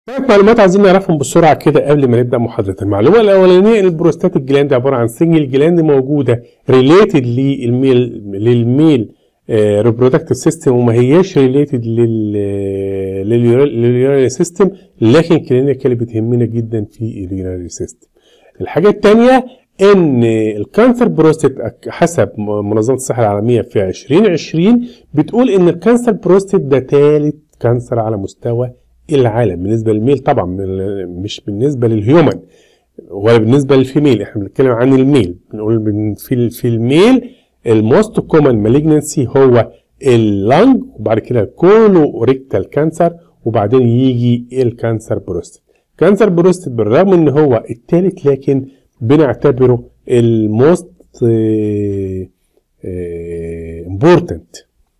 ثلاث معلومات عايزين نعرفهم بسرعه كده قبل ما نبدا محاضره المعلومه الاولانيه ان البروستاتيك جلاند عباره عن سنجل جلاند موجوده ريليتد للميل للميل ريبرودكتيف سيستم وما هياش ريليتد لل لليورينري سيستم لكن كلينيكالي بتهمنا جدا في اليورينري سيستم الحاجه الثانيه ان الكانسر بروستات حسب منظمه الصحه العالميه في 2020 بتقول ان الكانسر بروستات ده ثالث كانسر على مستوى العالم بالنسبه للميل طبعا مش بالنسبه للهيومن ولا بالنسبه للفيميل احنا بنتكلم عن الميل بنقول في في الميل الموست كومن مالجنسي هو اللنج وبعد كده كولو ريكتال كانسر وبعدين يجي الكانسر بروستات كانسر بروستات بالرغم ان هو الثالث لكن بنعتبره الموست امبورتنت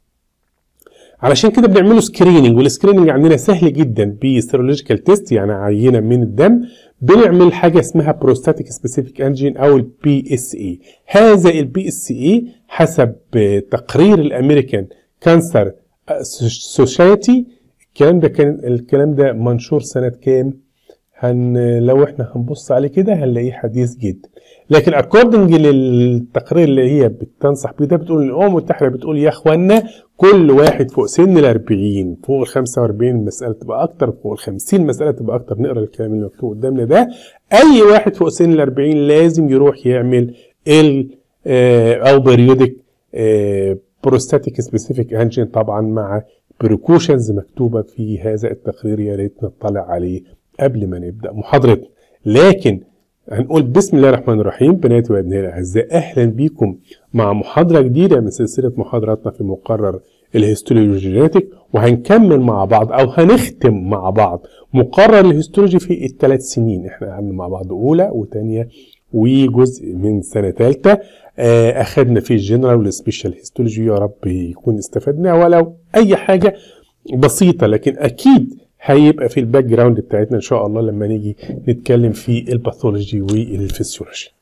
علشان كده بنعمله سكريننج والسكريننج عندنا سهل جدا بسيرولوجيكال تيست يعني عينه من الدم بنعمل حاجه اسمها بروستاتيك سبيسيفيك انجين او البي اس اي هذا البي اس اي حسب تقرير الامريكان كانسر سوسايتي الكلام ده كان الكلام ده منشور سنه كام هن لو احنا هنبص عليه كده هنلاقيه حديث جدا لكن اكوردنج للتقرير اللي هي بتنصح بيه ده بتقول الامم المتحده بتقول يا اخوانا كل واحد فوق سن ال 40 فوق ال 45 المساله تبقى اكتر فوق ال 50 المساله تبقى اكتر نقرا الكلام اللي مكتوب قدامنا ده اي واحد فوق سن ال 40 لازم يروح يعمل ال او بريودك بروستاتيك سبيسيفيك انجين طبعا مع بريكوشنز مكتوبه في هذا التقرير يا ريت نطلع عليه قبل ما نبدا محاضرتنا لكن هنقول بسم الله الرحمن الرحيم بناتي وابنائي الاعزاء اهلا بيكم مع محاضره جديده من سلسله محاضراتنا في مقرر الهيستولوجي جينيتك وهنكمل مع بعض او هنختم مع بعض مقرر الهيستولوجي في الثلاث سنين احنا قعدنا مع بعض اولى وثانيه وجزء من سنه ثالثه اخذنا فيه الجنرال والسبيشال هيستولوجي يا رب يكون استفدنا ولو اي حاجه بسيطه لكن اكيد هيبقى في الباك جراوند بتاعتنا ان شاء الله لما نيجي نتكلم في الباثولوجي والفسيولوجي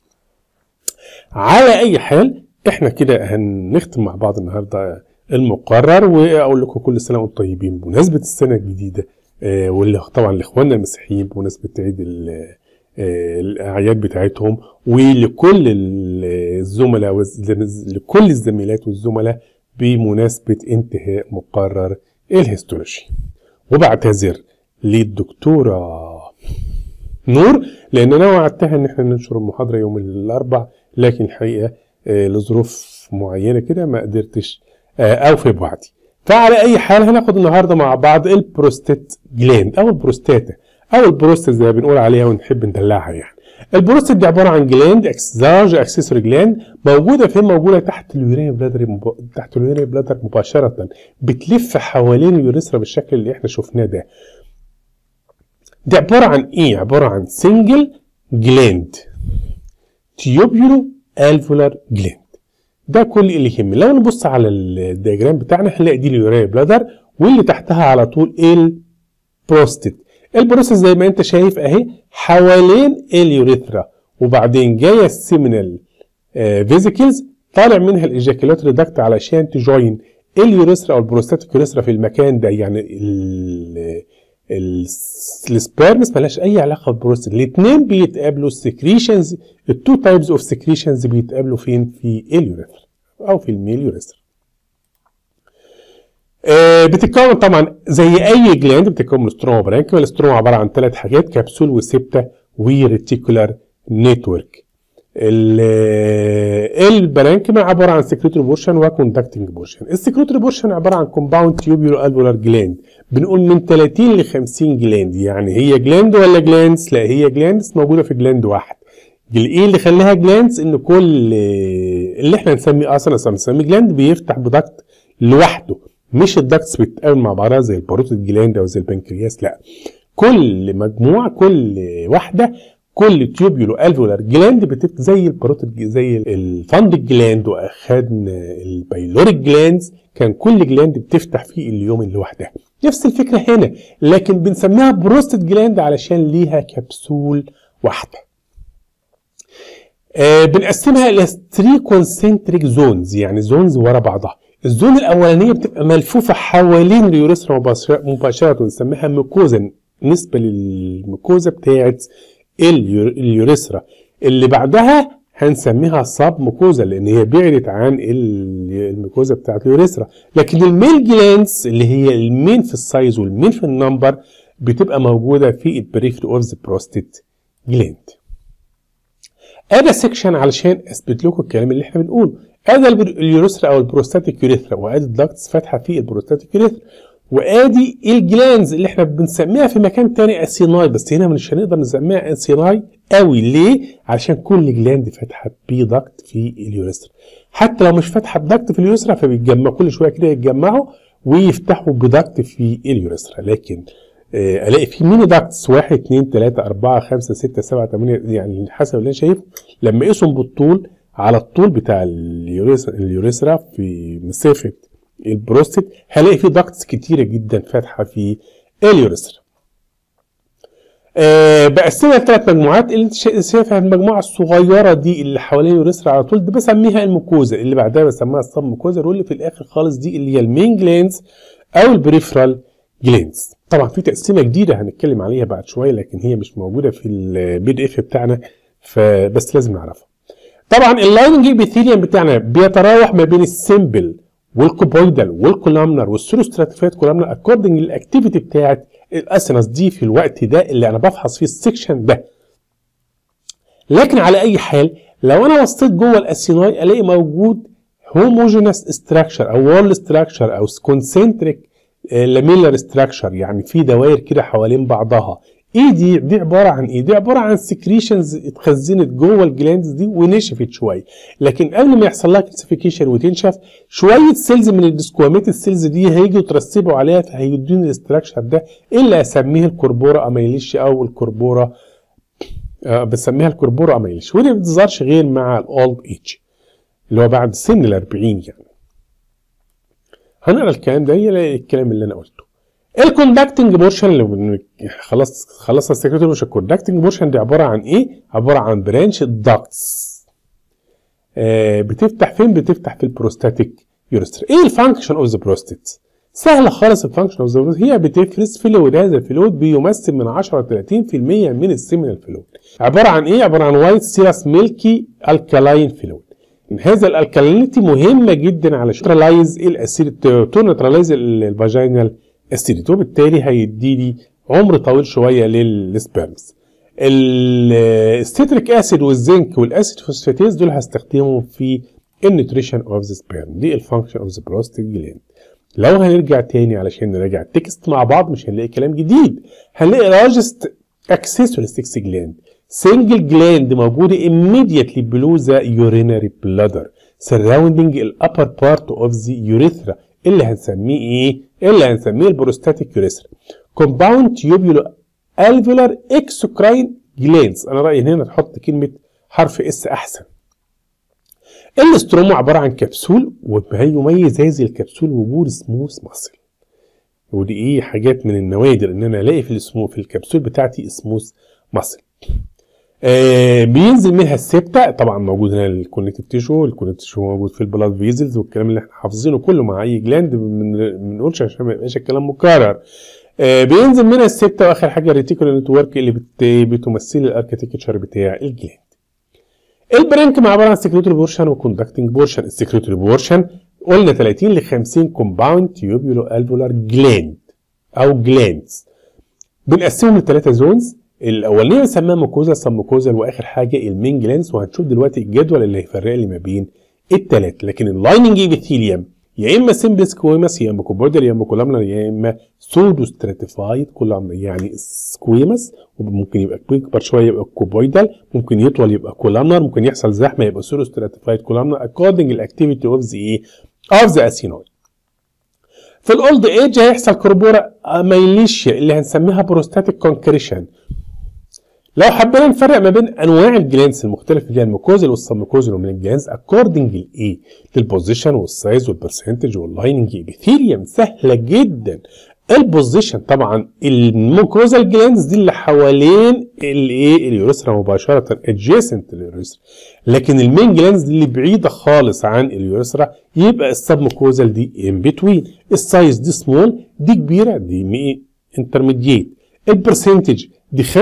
على اي حال احنا كده هنختم مع بعض النهارده المقرر واقول لكم كل سنه وانتم طيبين بمناسبه السنه الجديده آه واللي طبعا لاخواننا المسيحيين بمناسبه عيد آه الاعياد بتاعتهم ولكل الزملاء لكل الزميلات والزملاء بمناسبه انتهاء مقرر الهيستولوجي وبعتذر للدكتورة نور لأن أنا وعدتها إن إحنا ننشر المحاضرة يوم الأربع لكن الحقيقة آه لظروف معينة كده ما قدرتش آه أوفي بوعدي فعلى أي حال هناخد النهاردة مع بعض البروستات جلاند أو البروستاتا أو البروستات زي ما بنقول عليها ونحب ندلعها يعني البروستات دي عباره عن جلاند اكسزارج اكسسوري جلاند موجوده فين موجوده تحت اليورينري بلادر مب... تحت اليورينري بلادر مباشره بتلف حوالين اليوريثرا بالشكل اللي احنا شفناه ده دي عباره عن ايه عباره عن سنجل جلاند تيوبيولو الفولار جلاند ده كل اللي يهمني لو نبص على الدياجرام بتاعنا هنلاقي دي اليورينري بلادر واللي تحتها على طول البروستات البروستات زي ما انت شايف اهي حوالين اليوريثرا وبعدين جايه السيمينال فيزيكلز طالع منها الايجاكيولاتوري داكت علشان تجوين اليوريثرا او البروستاتيك يوريثرا في المكان ده يعني السبيرمز ملهاش اي علاقه بالبروستات الاثنين بيتقابلوا السكريشنز التو تايبز اوف سكريشنز بيتقابلوا فين في اليوريثرا او في الميل يوريثرا آه بتتكون طبعا زي اي جلاند بتتكون من ستروما برانكيوم الاستروما عباره عن ثلاث حاجات كبسول وسبتة وريتيكولار نتورك البرانكيوم عباره عن سكريتوري بورشن وكوندكتنج بورشن السكريتوري بورشن عباره عن كومباوند تيوبيولو الفولار جلاند بنقول من 30 ل 50 جلاند يعني هي جلاند ولا جلاندز لا هي جلاندز موجوده في جلاند واحد ايه اللي خلاها جلاندز ان كل اللي احنا نسميه اصلا نسميه جلاند بيفتح بدكت لوحده مش الدكتس بتتقابل مع بعضها زي الباروتيد جلاند او زي البنكرياس لا كل مجموعه كل واحده كل تيوبيولو الفولار جلاند بتبقى زي الباروتيد زي الفند جلاند واخدنا البايلوريك جلاندز كان كل جلاند بتفتح فيه اليوم لوحدها نفس الفكره هنا لكن بنسميها بروستات جلاند علشان ليها كبسول واحده آه بنقسمها الى 3 كونسنتريك زونز يعني زونز ورا بعضها الزون الاولانيه بتبقى ملفوفه حوالين اليوريثرا مباشره ونسميها ميكوزن بالنسبه للميكوزا بتاعت اليور- اليوريثرا اللي بعدها هنسميها سب ميكوزا لان هي بعدت عن ال- الميكوزا بتاعت اليوريثرا لكن الميل جلانس اللي هي المين في السايز والمين في النمبر بتبقى موجوده في البريفري اوف ذا بروستيت جلاند ادي سيكشن علشان اثبت لكم الكلام اللي احنا بنقوله ادي البر- اليوريثرا او البروستاتيك يوريثرا وادي الدكتس فاتحه في البروستاتيك يوريثرا وادي الجلانز اللي احنا بنسميها في مكان تاني اسيناي بس هنا مش هنقدر نسميها اسيناي قوي ليه؟ عشان كل جلاند فاتحه بيدكت في اليوريثرا حتى لو مش فاتحه بدكت في اليوريثرا فبيتجمعوا كل شويه كده يتجمعوا ويفتحوا بدكت في اليوريثرا لكن آه، الاقي في ميني داكتس 1 2 3 4 5 6 7 8 يعني حسب اللي انا شايفه لما اقيسهم بالطول على الطول بتاع اليوريثرا اليوريثرا في مسافه البروستيت هلاقي في داكتس كتيره جدا فاتحه في اليوريثرا أه بقسمها لثلاث مجموعات اللي انت شا- شايفها المجموعه الصغيره دي اللي حوالين اليوريثرا على طول دي بسميها الميكوزا اللي بعدها بسميها السب ميكوزا واللي في الاخر خالص دي اللي هي المين جلانز او البريفرال جلانز طبعا في تقسيمه جديده هنتكلم عليها بعد شويه لكن هي مش موجوده في البي دي اف بتاعنا فبس لازم نعرفها طبعا اللايننج ابيثيليوم بتاعنا بيتراوح ما بين السيمبل والكوبويدال والكولامنر والسيروستراتيفايد كولامنر اكوردنج للاكتيفيتي بتاعت الاسنس دي في الوقت ده اللي انا بفحص فيه السكشن ده لكن على اي حال لو انا بصيت جوه الاسيناي الاقي موجود هوموجينس ستراكشر او وول ستراكشر او كونسنتريك لاميلر ستراكشر يعني في دوائر كده حوالين بعضها ايه دي دي عباره عن ايه دي عباره عن سكريشنز اتخزنت جوه الجلاندز دي ونشفت شويه لكن قبل ما يحصل لها كلاسيفيكيشن وتنشف شويه سيلز من الديسكواميت السيلز دي هيجوا يترسبوا عليها فهيدوني الاستراكشر ده اللي اسميه الكربورا اميليش او الكربورا آه بسميها الكربورا اميليش ودي ما بتظهرش غير مع الاولد ايج اللي هو بعد سن ال 40 يعني هنقرا الكلام ده يلاقي الكلام اللي انا قلته الكوندكتنج بورشن اللي بن- خلاص خلصنا السكرتير بورشن الكوندكتنج بورشن دي عباره عن ايه؟ عباره عن برانش داكتس آه بتفتح فين؟ بتفتح في البروستاتيك يورستر ايه الفانكشن اوف ذا بروستيت؟ سهله خالص الفانكشن اوف ذا بروستيت هي بتفرز فلويد هذا الفلويد بيمثل من 10 ل 30% من السيمينال فلويد عباره عن ايه؟ عباره عن وايت سيراس ميلكي الكالاين فلويد هذا الالكالينيتي مهمه جدا على نيوترلايز الاسيد تو نيوترلايز الفاجينال اسيديتي وبالتالي هيدي لي عمر طويل شويه للسبيرمز الستريك اسيد والزنك والاسيد فوسفاتيز دول هستخدمهم في النيوتريشن اوف ذا سبيرم دي الفانكشن اوف ذا بروستيت جلاند لو هنرجع تاني علشان نراجع التكست مع بعض مش هنلاقي كلام جديد هنلاقي largest accessory 6 جلاند single gland موجودة immediately below the urinary bladder surrounding the upper part of the urethra اللي هنسميه ايه؟ اللي هنسميه البروستاتيك urethra compound tubular alveolar exocrine glands انا رأيي هنا تحط كلمة حرف اس احسن الاستروما عبارة عن كبسول وما يميز هذه الكبسول وجود سموث ماسل ودي ايه حاجات من النوادر ان انا الاقي في السمو في الكبسول بتاعتي سموث ماسل آه بينزل منها السبتة طبعا موجود هنا الكونكتيف تيشو الكونكتيف تيشو موجود في البلاد فيزلز والكلام اللي احنا حافظينه كله مع اي جلاند ما بنقولش عشان ما يبقاش الكلام مكرر آه بينزل منها السبتة واخر حاجه الريتيكولار نتورك اللي بت... بتمثل الاركتكتشر بتاع الجلاند البرانك مع عباره عن سكريتوري بورشن وكوندكتنج بورشن السكريتوري بورشن قلنا 30 ل 50 كومباوند تيوبيولو الفولار جلاند او جلاندز بنقسمهم لثلاثه زونز الاولانيه بنسميها ميكوزا سب ميكوزا واخر حاجه المين جلاندز وهنشوف دلوقتي الجدول اللي هيفرق لي ما بين الثلاثه لكن اللايننج ايبيثيليوم يا اما سمبل سكويمس يا اما كوبودر يا اما كولامنر يا اما سودو ستراتيفايد كولامنر يعني سكويمس وممكن يبقى يكبر شويه يبقى كوبويدال ممكن يطول يبقى كولامنر ممكن يحصل زحمه يبقى سودو ستراتيفايد كولامنر اكوردنج الاكتيفيتي اوف ذا ايه اوف ذا اسينويد في الاولد ايج هيحصل كربورا مايليشيا اللي هنسميها بروستاتيك كونكريشن لو حبينا نفرق ما بين انواع الجلانس المختلفه اللي هي الميكوزال والسبميكوزال ومن الجلانس اكوردنج لايه؟ للبوزيشن والسايز والبرسنتج واللايننج ابيثيليوم سهله جدا البوزيشن طبعا الميكوزال جلانز دي اللي حوالين الايه اليوريثرا مباشره ادجيسنت لليوريثرا لكن المين جلانز دي اللي بعيده خالص عن اليوريثرا يبقى السبميكوزال دي ان بتوين السايز دي سمول دي كبيره دي انترميديت البرسنتج دي 25%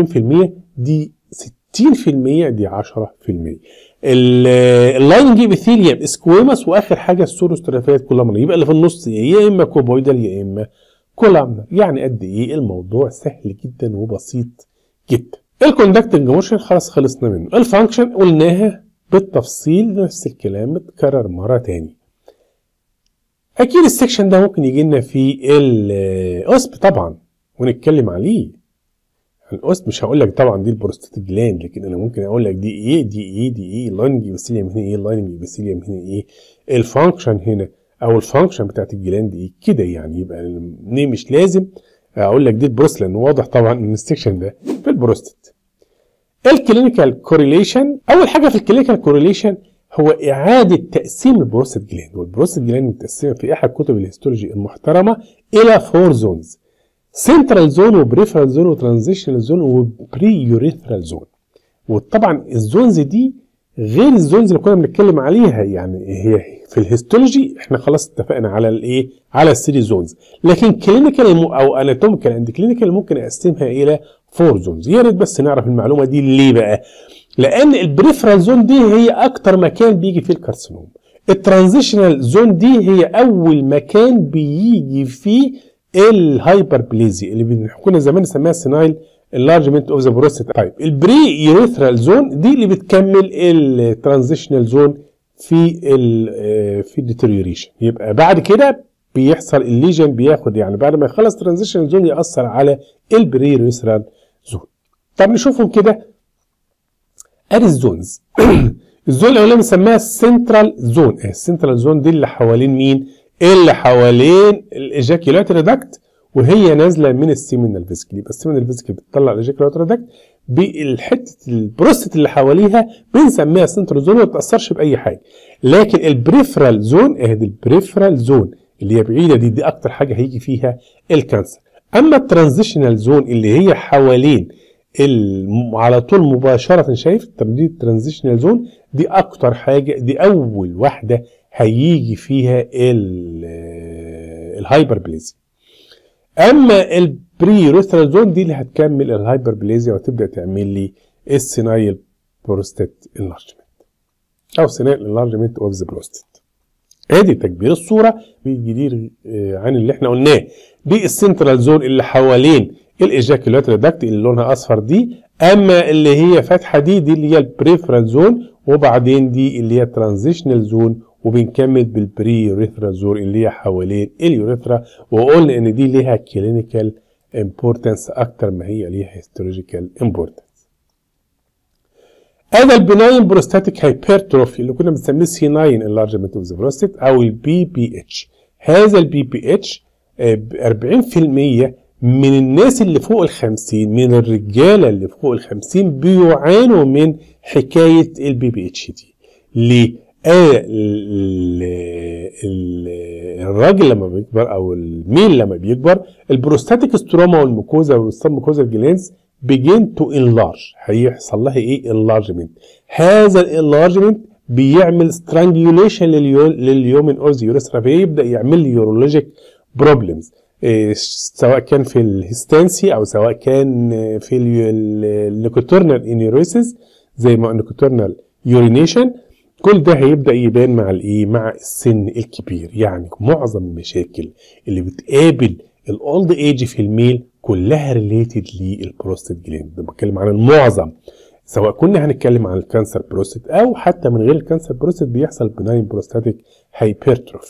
دي 60% دي 10% اللايننج ابيثيليوم اسكويمس واخر حاجه السوروسترافيات كولامنا يبقى اللي في النص يا اما كوبويدال يا اما كولامنا يعني قد ايه الموضوع سهل جدا وبسيط جدا الكوندكتنج موشن خلاص خلصنا منه الفانكشن قلناها بالتفصيل نفس الكلام اتكرر مره تاني اكيد السكشن ده ممكن يجي لنا في الاسب طبعا ونتكلم عليه الاسب مش هقول لك طبعا دي البروستات جلاند لكن انا ممكن اقول لك دي ايه دي ايه دي ايه اللايننج باسيليوم هنا ايه اللايننج باسيليوم هنا ايه الفانكشن هنا او الفانكشن بتاعت الجلاند ايه كده يعني يبقى ليه مش لازم اقول لك دي البروست لان واضح طبعا ان السكشن ده في البروستات الكلينيكال كوريليشن اول حاجه في الكلينيكال كوريليشن هو اعاده تقسيم البروستات جلاند والبروستات جلاند متقسمه في احد كتب الهيستولوجي المحترمه الى فور زونز سنترال زون وبريفرال زون وترانزيشنال زون وبري يوريثرال زون وطبعا الزونز دي غير الزونز اللي كنا بنتكلم عليها يعني هي في الهيستولوجي احنا خلاص اتفقنا على الايه على الثري زونز لكن كلينيكال او اناتوميكال اند كلينيكال ممكن اقسمها الى فور زونز يا ريت بس نعرف المعلومه دي ليه بقى لان البريفرال زون دي هي اكتر مكان بيجي فيه الكارسينوم الترانزيشنال زون دي هي اول مكان بيجي فيه الهايبربليزي اللي كنا زمان نسميها سينايل enlargement اوف ذا بروستات طيب البري يوريثرال زون دي اللي بتكمل الترانزيشنال زون في ال في الديتريوريشن يبقى بعد كده بيحصل الليجن بياخد يعني بعد ما يخلص ترانزيشنال زون ياثر على البري يوريثرال زون طب نشوفهم كده ادي الزونز الزون الاولانيه بنسميها السنترال زون السنترال زون دي اللي حوالين مين اللي حوالين الايجاكيولاتري داكت وهي نازله من السيمينال فيسكل يبقى السيمينال فيسكل بتطلع الايجاكيولاتري داكت بالحته البروستات اللي حواليها بنسميها سنترال زون وما بتاثرش باي حاجه لكن البريفرال زون اهي البريفرال زون اللي هي بعيده دي دي اكتر حاجه هيجي فيها الكانسر اما الترانزيشنال زون اللي هي حوالين على طول مباشره شايف دي الترانزيشنال زون دي اكتر حاجه دي اول واحده هيجي فيها الهايبربليزيا اما البري زون دي اللي هتكمل الهايبربليزيا وتبدا تعمل لي السينايل بروستات انلارجمنت او سينايل انلارجمنت اوف ذا بروستات ادي تكبير الصوره بيجي عن اللي احنا قلناه دي السنترال زون اللي حوالين الايجاكيولاتري داكت اللي لونها اصفر دي اما اللي هي فاتحه دي دي اللي هي البريفرال زون وبعدين دي اللي هي ترانزيشنال زون وبنكمل بالبري يوريثرا زون اللي هي حوالين اليوريثرا وقلنا ان دي ليها كلينيكال امبورتنس اكتر ما هي ليها هيستولوجيكال امبورتنس هذا البناين بروستاتيك هايبرتروفي اللي كنا بنسميه سي 9 انلارجمنت اوف ذا بروستات او البي بي اتش هذا البي بي اتش 40% من الناس اللي فوق ال 50 من الرجاله اللي فوق ال 50 بيعانوا من حكايه البي بي اتش دي ليه؟ آه الراجل لما بيكبر او الميل لما بيكبر البروستاتيك ستروما والميكوزا والسبميكوزا جلانس بيجين تو انلارج هيحصل لها ايه انلارجمنت هذا الانلارجمنت بيعمل سترانجيوليشن لليومن اوز يوريثرا فيبدا يعمل لي يورولوجيك بروبلمز إيه سواء كان في الهيستانسي او سواء كان في النيكوتورنال انيرويسيس زي ما النيكوتورنال يورينيشن كل ده هيبدا يبان مع الايه مع السن الكبير يعني معظم المشاكل اللي بتقابل الاولد ايج في الميل كلها ريليتد للبروستات جلاند بتكلم عن المعظم سواء كنا هنتكلم عن الكانسر بروستات او حتى من غير الكانسر بروستات بيحصل بناين بروستاتيك هايبرتروفي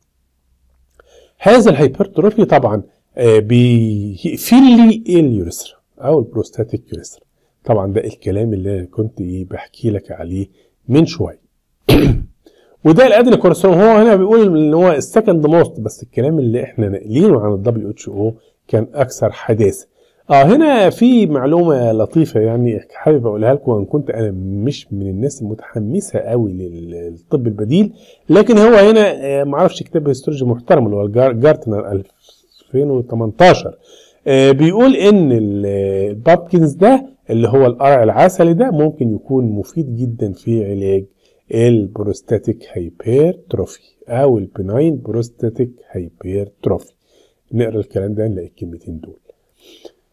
هذا الهايبرتروفي طبعا بيقفل لي اليوريثرا او البروستاتيك يوريثرا طبعا ده الكلام اللي كنت ايه بحكي لك عليه من شويه وده الادنى كورسترون هو هنا بيقول ان هو السكند موست بس الكلام اللي احنا ناقلينه عن الدبليو اتش او كان اكثر حداثه اه هنا في معلومه لطيفه يعني حابب اقولها لكم وان كنت انا مش من الناس المتحمسه قوي للطب البديل لكن هو هنا ما اعرفش كتاب هيستولوجي محترم اللي هو جارتنر 2018 آه بيقول ان البابكنز ده اللي هو القرع العسلي ده ممكن يكون مفيد جدا في علاج البروستاتيك هايبرتروفي او البناين بروستاتيك هايبرتروفي نقرا الكلام ده نلاقي الكلمتين دول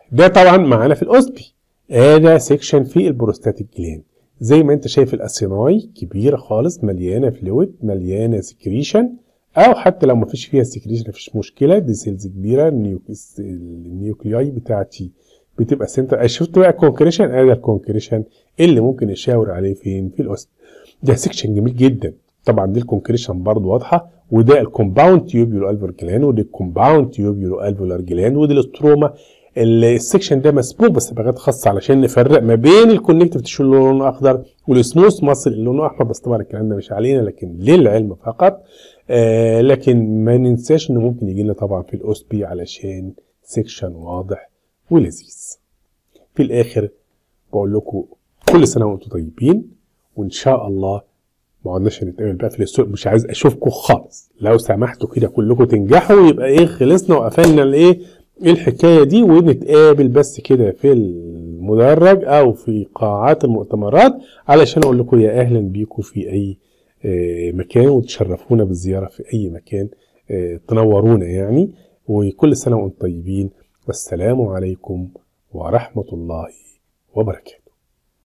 ده طبعا معانا في الاوسبي هذا سيكشن في البروستاتيك جلاند زي ما انت شايف الاسيناي كبيره خالص مليانه فلويد مليانه سكريشن او حتى لو ما فيش فيها سكريشن مفيش مشكله دي سيلز كبيره النيوك- النيوكلياي بتاعتي بتبقى سنتر شفت بقى الكونكريشن ادي الكونكريشن اللي ممكن نشاور عليه فين في الاوست ده سيكشن جميل جدا طبعا دي الكونكريشن برضو واضحه وده الكومباوند تيوبيولو الفولار جلاند ودي الكومباوند تيوبيولو الفولار جلاند ودي الاستروما السكشن ده مسبوق بصبغات خاصه علشان نفرق ما بين الكونكتيف تيشو اللي لونه اخضر والسموث ماسل اللي لونه احمر بس طبعا الكلام ده مش علينا لكن للعلم فقط آه لكن ما ننساش انه ممكن يجي لنا طبعا في الاوسبي علشان سكشن واضح ولذيذ في الاخر بقول لكم كل سنه وانتم طيبين وان شاء الله ما عدناش نتقابل بقى في السوق مش عايز اشوفكم خالص لو سمحتوا كده كلكم تنجحوا يبقى ايه خلصنا وقفلنا الايه الحكايه دي ونتقابل بس كده في المدرج او في قاعات المؤتمرات علشان اقول لكم يا اهلا بيكم في اي آه، مكان وتشرفونا بالزياره في اي مكان آه، تنورونا يعني وكل سنه وانتم طيبين والسلام عليكم ورحمه الله وبركاته